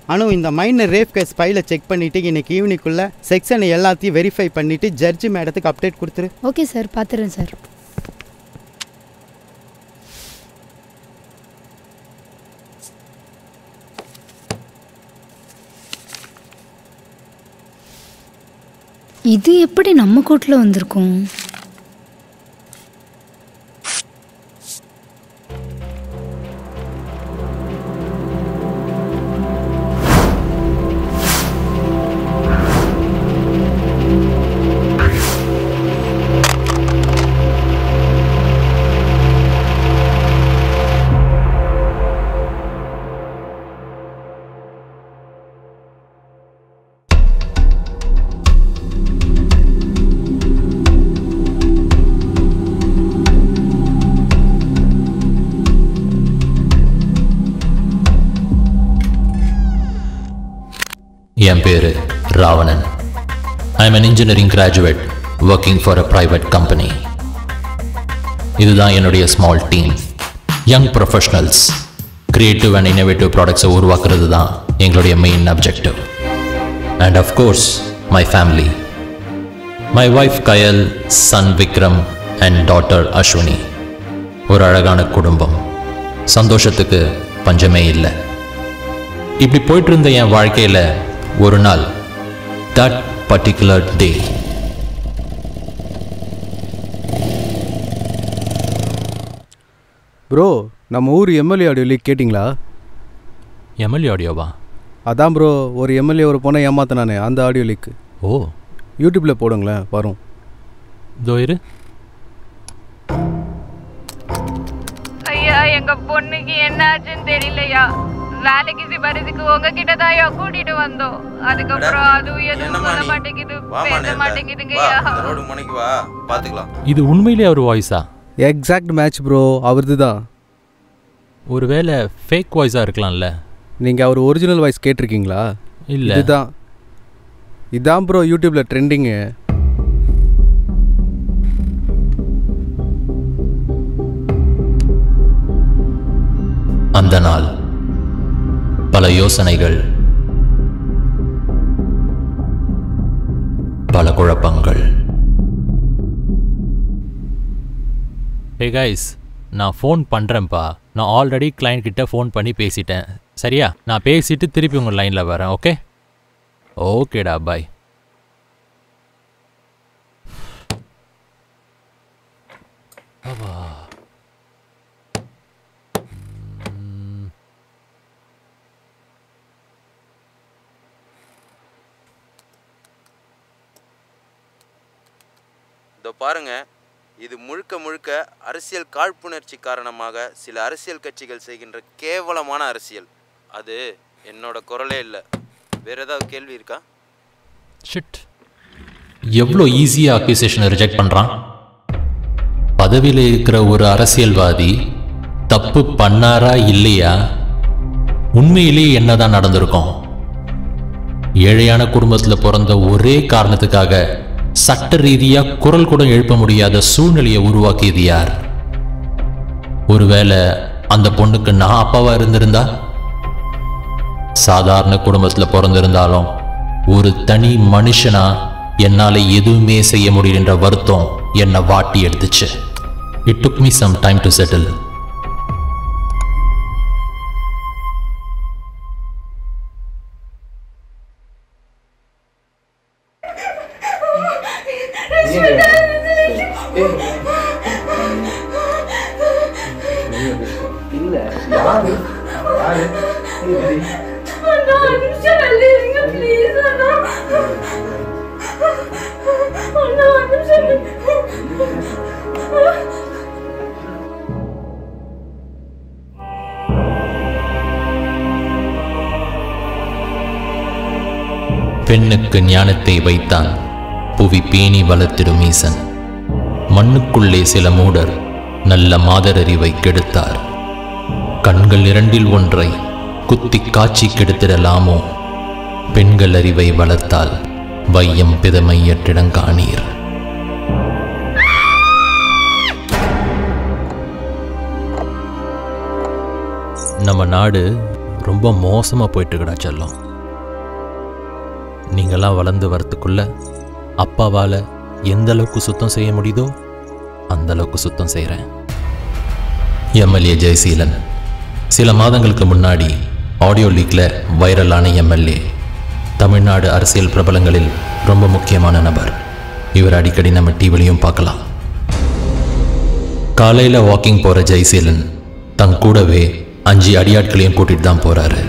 அனு இந்த minor rape case ஃபைலை check பண்ணிவிட்டு இன்னைக்கு ஈவினிங்குள்ளே செக்ஷனை எல்லாத்தையும் வெரிஃபை பண்ணிவிட்டு ஜட்ஜி மேடத்துக்கு அப்டேட் கொடுத்துரு ஓகே சார் பார்த்துறேன் சார் இது எப்படி நம்ம கோர்ட்டில் வந்திருக்கும் என் பேரு Ravanan I am an engineering graduate working for a private company இதுதான் என்னுடைய small team young professionals creative and innovative ப்ராடக்ட்ஸை உருவாக்குறது தான் எங்களுடைய main objective and of course my family my wife Kayal son Vikram and daughter Ashwini ஒரு அழகான குடும்பம் சந்தோஷத்துக்கு பஞ்சமே இல்லை இப்படி போயிட்டு இருந்த என் வாழ்க்கையில் ஒரு நாள் தட் பர்டிகுலர் டே ப்ரோ நம்ம ஊர் எம்எல்ஏ ஆடியோ லீக் கேட்டிங்களா எம்எல்ஏ ஆடியோவா அதான் ப்ரோ ஒரு எம்எல்ஏ ஒரு பொண்ணை ஏமாத்தினானே அந்த ஆடியோ லீக் ஓ யூடியூப்பில் போடுங்களேன் வரும் இதோ இரு ஐயா எங்க பொண்ணுக்கு என்ன ஆச்சுன்னு தெரியலையா வேலைக்கு வரதுக்கு உங்ககிட்ட தான் கூட்டிட்டு வந்தோம் அதுக்கப்புறம் அதுவும் எதுவும் என்னம்மா சொல்ல நீ? மாட்டேங்குது வாம்மா பேச நேர்ல. மாட்டேங்குதுங்க வா, ஐயா இந்த ரோடு முனைக்கு வா பாத்துக்கலாம் இது உண்மையிலே அவர் வாய்ஸா எக்ஸாக்ட் மேட்ச் ப்ரோ அவரது தான் ஒருவேளை ஃபேக் வாய்ஸாக இருக்கலாம்ல நீங்கள் அவர் ஒரிஜினல் வாய்ஸ் கேட்டிருக்கீங்களா இல்லை இதுதான் இதான் ப்ரோ யூடியூப்பில் ட்ரெண்டிங்கு அந்த நாள் பல யோசனைகள் பல குழப்பங்கள் ஹே கைஸ் நான் ஃபோன் பண்ணுறேன்ப்பா நான் ஆல்ரெடி கிளைண்ட் கிட்ட ஃபோன் பண்ணி பேசிட்டேன் சரியா நான் பேசிட்டு திருப்பி உங்கள் லைனில் வரேன் ஓகே ஓகேடா பாய் இதோ பாருங்க இது முழுக்க முழுக்க அரசியல் காழ்ப்புணர்ச்சி காரணமாக சில அரசியல் கட்சிகள் செய்கின்ற கேவலமான அரசியல் அது என்னோட குரலே இல்லை வேற ஏதாவது கேள்வி இருக்கா ஷிட் எவ்வளோ ஈஸியாக அக்யூசேஷனை ரிஜெக்ட் பண்ணுறான் பதவியில் இருக்கிற ஒரு அரசியல்வாதி தப்பு பண்ணாரா இல்லையா உண்மையிலேயே என்னதான் நடந்திருக்கும் ஏழையான குடும்பத்தில் பிறந்த ஒரே காரணத்துக்காக சட்ட ரீதியா குரல் கூட எழுப்ப முடியாத சூழ்நிலையை உருவாக்கியது யார் ஒருவேளை அந்த பொண்ணுக்கு நான் அப்பாவா இருந்திருந்தா சாதாரண குடும்பத்தில் பிறந்திருந்தாலும் ஒரு தனி மனுஷனா என்னால எதுவுமே செய்ய முடியலன்ற வருத்தம் என்னை வாட்டி எடுத்துச்சு it took me some time to settle அண்ணா, ஒரு நிமிஷம் வெளிய இருங்க, please, அண்ணா. அண்ணா, ஒரு நிமிஷம் பெண்ணுக்கு ஞானத்தை வைத்தான் புவி பேணி வளர்த்திடும் ஈசன் மண்ணுக்குள்ளே சில மூடர் நல்ல மாதரறிவை கெடுத்தார் கண்கள் இரண்டில் ஒன்றை குத்தி காட்சி கெடுத்திடலாமோ பெண்கள் அறிவை வளர்த்தால் வையம் பிதமையற்றிடங்காணீர் நம்ம நாடு ரொம்ப மோசமாக போயிட்டுருக்குடா செல்லம் நீங்களாம் வளர்ந்து வரத்துக்குள்ள அப்பாவால் எந்த அளவுக்கு சுத்தம் செய்ய முடியுதோ அந்த அளவுக்கு சுத்தம் செய்கிறேன் எம்எல்ஏ ஜெயசீலன் சில மாதங்களுக்கு முன்னாடி ஆடியோ லீக்ல வைரலான எம்எல்ஏ தமிழ்நாடு அரசியல் பிரபலங்களில் ரொம்ப முக்கியமான நபர் இவர் அடிக்கடி நம்ம டிவிலையும் பார்க்கலாம் காலையில் வாக்கிங் போகிற ஜெயசீலன் தன் கூடவே அஞ்சு அடியாட்களையும் கூட்டிட்டு தான் போறாரு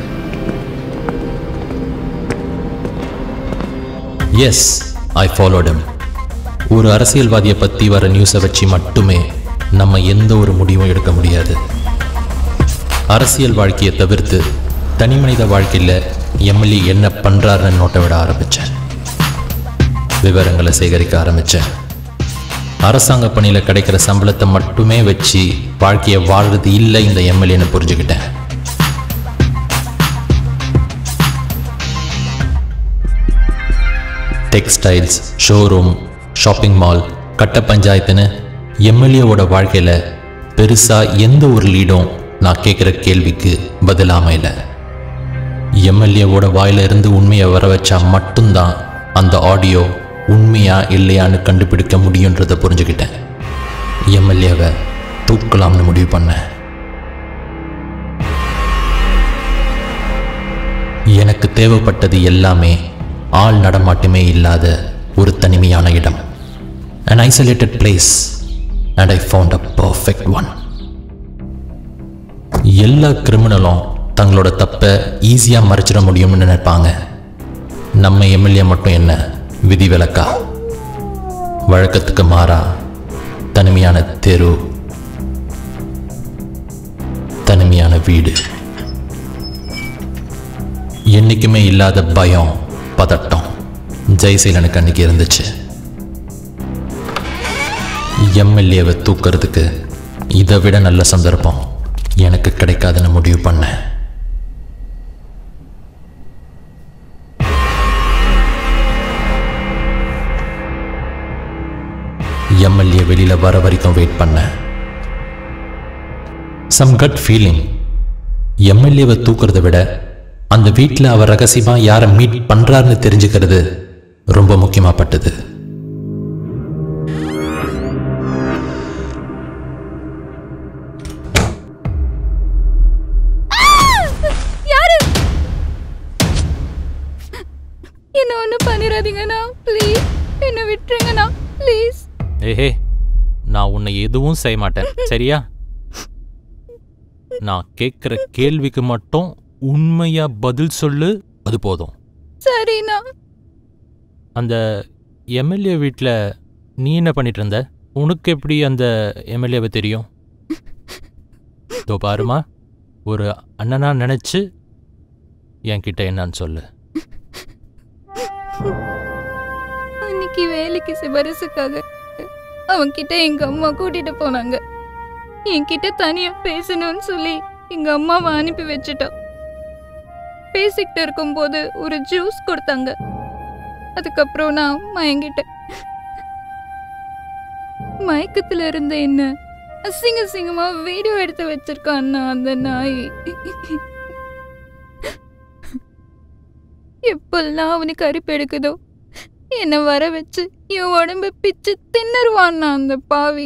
எஸ் ஐ ஃபாலோடம் ஒரு அரசியல்வாதியை பற்றி வர நியூஸை வச்சு மட்டுமே நம்ம எந்த ஒரு முடிவும் எடுக்க முடியாது அரசியல் வாழ்க்கையை தவிர்த்து தனிமனித வாழ்க்கையில் எம்எல்ஏ என்ன பண்ணுறாருன்னு நோட்டை விட ஆரம்பித்தேன் விவரங்களை சேகரிக்க ஆரம்பித்தேன் அரசாங்க பணியில் கிடைக்கிற சம்பளத்தை மட்டுமே வச்சு வாழ்க்கையை வாழ்றது இல்லை இந்த எம்எல்ஏன்னு புரிஞ்சுக்கிட்டேன் டெக்ஸ்டைல்ஸ் ஷோரூம் ஷாப்பிங் மால் கட்ட பஞ்சாயத்துன்னு எம்எல்ஏவோட வாழ்க்கையில் பெருசாக எந்த ஒரு லீடும் நான் கேட்குற கேள்விக்கு பதிலாம இல்லை எம்எல்ஏவோட வாயில இருந்து உண்மையை வர வச்சா மட்டும்தான் அந்த ஆடியோ உண்மையா இல்லையான்னு கண்டுபிடிக்க முடியுன்றதை புரிஞ்சுக்கிட்டேன் எம்எல்ஏவை தூக்கலாம்னு முடிவு பண்ணேன் எனக்கு தேவைப்பட்டது எல்லாமே ஆள் நடமாட்டமே இல்லாத ஒரு தனிமையான இடம் an isolated place and I found a perfect one எல்லா கிரிமினலும் தங்களோட தப்பை ஈஸியாக மறைச்சிட முடியும்னு நினைப்பாங்க நம்ம எம்எல்ஏ மட்டும் என்ன விதிவிலக்கா வழக்கத்துக்கு மாறா தனிமையான தெரு தனிமையான வீடு என்னைக்குமே இல்லாத பயம் பதட்டம் ஜெயசீலனுக்கு அன்னைக்கு இருந்துச்சு எம்எல்ஏவை தூக்கிறதுக்கு இதை விட நல்ல சந்தர்ப்பம் எனக்கு கிடைக்காதுன்னு முடிவு பண்ணேன் எம்எல்ஏ வெளியில வர வரைக்கும் வெயிட் பண்ணேன் சம் கட் ஃபீலிங் எம்எல்ஏவை தூக்குறதை விட அந்த வீட்டில் அவர் ரகசியமா யாரை மீட் பண்றாருன்னு தெரிஞ்சுக்கிறது ரொம்ப முக்கியமாப்பட்டது யாரு என்ன ஒன்றும் பண்ணிடாதீங்கண்ணா ப்ளீஸ் என்ன விட்டுருங்கண்ணா ப்ளீஸ் ஏஹே நான் உன்னை எதுவும் செய்ய மாட்டேன் சரியா நான் கேட்குற கேள்விக்கு மட்டும் உண்மையா பதில் சொல்லு அது போதும் சரிண்ணா அந்த எம்எல்ஏ வீட்டில் நீ என்ன பண்ணிட்டு இருந்த உனக்கு எப்படி அந்த எம்எல்ஏவை தெரியும் இதோ பாருமா ஒரு அண்ணனா நினச்சி என்கிட்ட என்னன்னு சொல்லு அன்னைக்கு வேலைக்கு சிபரிசுக்காக அவன்கிட்ட எங்க அம்மா கூட்டிட்டு போனாங்க என்கிட்ட தனியா பேசணும்னு சொல்லி எங்க அம்மாவை அனுப்பி வச்சுட்டா பேசிக்கிட்டு இருக்கும்போது ஒரு ஜூஸ் கொடுத்தாங்க அதுக்கப்புறம் நான் மயங்கிட்டேன் மயக்கத்துல இருந்த என்ன அசிங்க அசிங்கமா வீடியோ எடுத்து வச்சிருக்கான்னா அந்த நாய் எப்பெல்லாம் அவனுக்கு அரிப்பு எடுக்குதோ என்னை வர வச்சு என் உடம்ப பிச்சு தின்னுருவான்னா அந்த பாவி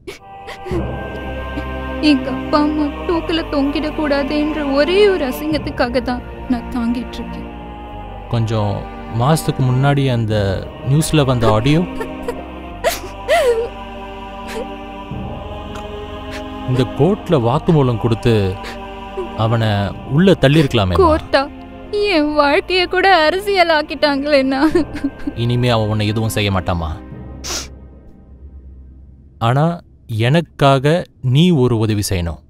எங்க அப்பா அம்மா தூக்கில தொங்கிடக்கூடாதுன்ற ஒரே ஒரு அசிங்கத்துக்காக தான் நான் தாங்கிட்டு இருக்கேன் கொஞ்சம் மாதத்துக்கு முன்னாடி அந்த நியூஸில் வந்த ஆடியோ இந்த கோர்ட்டில் வாக்குமூலம் கொடுத்து அவனை உள்ள தள்ளியிருக்கலாமே கோர்ட்டா என் வாழ்க்கைய கூட அரசியல் ஆக்கிட்டாங்களேண்ணா இனிமே அவன் உன்னை எதுவும் செய்ய மாட்டாமா ஆனா எனக்காக நீ ஒரு உதவி செய்யணும்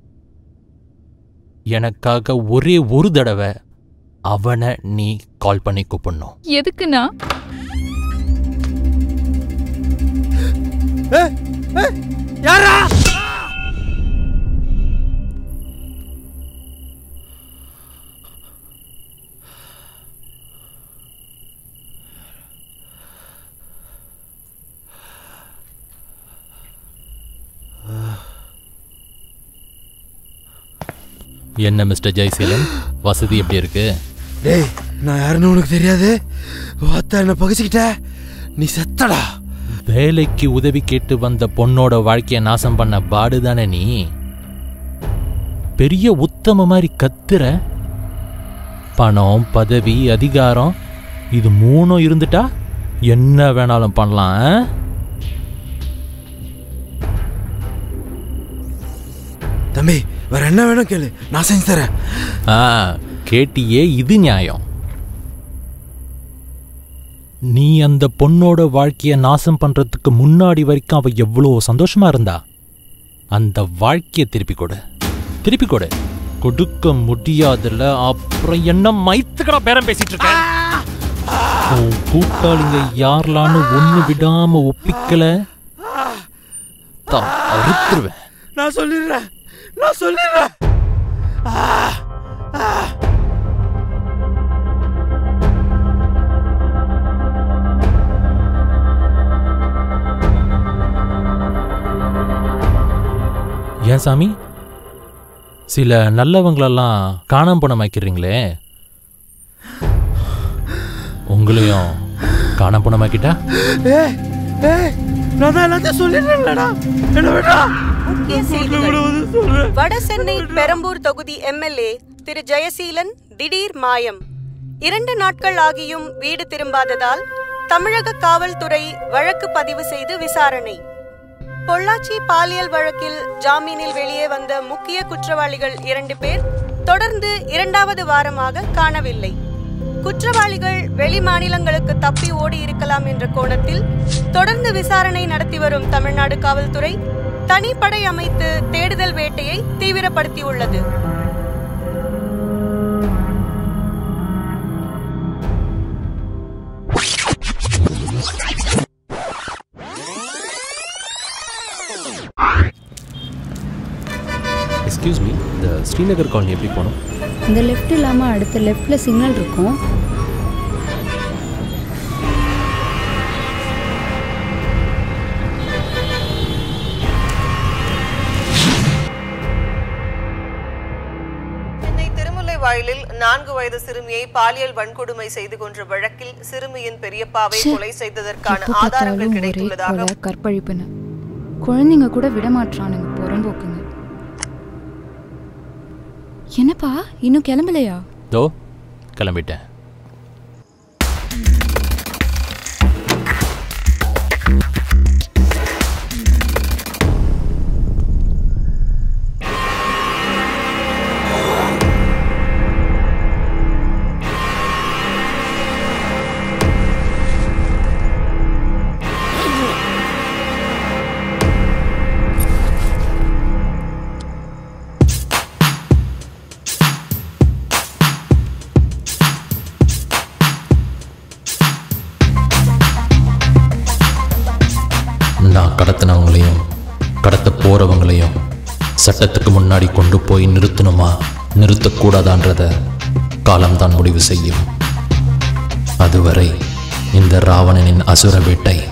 எனக்காக ஒரே ஒரு தடவை அவனை நீ கால் பண்ணி கூப்பிடணும் எதுக்குண்ணா என்ன மிஸ்டர் ஜெய்சீலன் வசதி எப்படி இருக்கு டேய் நான் யாருன்னு உனக்கு தெரியாது வாத்தா என்ன பகிச்சுக்கிட்ட நீ செத்தடா வேலைக்கு உதவி கேட்டு வந்த பொண்ணோட வாழ்க்கைய நாசம் பண்ண பாடுதானே நீ பெரிய உத்தம மாதிரி கத்துற பணம் பதவி அதிகாரம் இது மூணும் இருந்துட்டா என்ன வேணாலும் பண்ணலாம் ஆ? தம்பி வேற என்ன வேணும் கேளு நான் செஞ்சு தரேன் ஆ கேட்டியே இது நியாயம் நீ அந்த பொண்ணோட வாழ்க்கைய நாசம் பண்றதுக்கு முன்னாடி வரைக்கும் அவ எவ்வளோ சந்தோஷமா இருந்தா அந்த வாழ்க்கைய திருப்பி கொடு திருப்பி கொடு கொடுக்க முடியாதுல்ல அப்புறம் என்ன மைத்துக்கடா பேரம் பேசிட்டு இருக்க உன் கூட்டாளிங்க யாரெல்லான்னு ஒண்ணு விடாம ஒப்பிக்கல தான் அறுத்துருவேன் நான் சொல்லிடுறேன் நான் சொல்லிடுறேன் ஏன் சாமி சில நல்லவங்களெல்லாம் காணாம போன மாக்கிறீங்களே உங்களையும் காணாம போன மாக்கிட்டா ஏய் ஏய் நான் தான் எல்லாத்தையும் சொல்லிடுறேன்லடா என்ன வேடா முக்கிய செய்திகள் வட சென்னை பெரம்பூர் தொகுதி எம்எல்ஏ திரு ஜெயசீலன் திடீர் மாயம் இரண்டு நாட்கள் ஆகியும் வீடு திரும்பாததால் தமிழக காவல்துறை வழக்கு பதிவு செய்து விசாரணை பொள்ளாச்சி பாலியல் வழக்கில் ஜாமீனில் வெளியே வந்த முக்கிய குற்றவாளிகள் இரண்டு பேர் தொடர்ந்து இரண்டாவது வாரமாக காணவில்லை குற்றவாளிகள் வெளி மாநிலங்களுக்கு தப்பி ஓடி இருக்கலாம் என்ற கோணத்தில் தொடர்ந்து விசாரணை நடத்தி வரும் தமிழ்நாடு காவல்துறை தனிப்படை அமைத்து தேடுதல் வேட்டையை தீவிரப்படுத்தியுள்ளது எக்ஸ்கியூஸ் மீ இந்த ஸ்ரீநகர் காலனி எப்படி போகணும் இந்த லெஃப்ட் இல்லாமல் அடுத்த லெஃப்டில் சிக்னல் இருக்கும் சென்னை திருமுல்லை வாயிலில் நான்கு வயது சிறுமியை பாலியல் வன்கொடுமை செய்து கொன்ற வழக்கில் சிறுமியின் பெரியப்பாவை கொலை செய்ததற்கான எப்ப ஆதாரங்கள் பார்த்தாலும் ஒரே கிடைத்துள்ளதாக கொலை கற்பழிப்புன்னு குழந்தைங்க கூட விடமாட்றானுங்க புறம்போக்குங்க என்னப்பா இன்னும் கிளம்பலையா தோ கிளம்பிட்டேன் நான் கடத்தினவங்களையும் கடத்த போறவங்களையும் சட்டத்துக்கு முன்னாடி கொண்டு போய் நிறுத்தணுமா நிறுத்தக்கூடாதான்றத காலம்தான் முடிவு செய்யும் அதுவரை இந்த ராவணனின் அசுர வேட்டை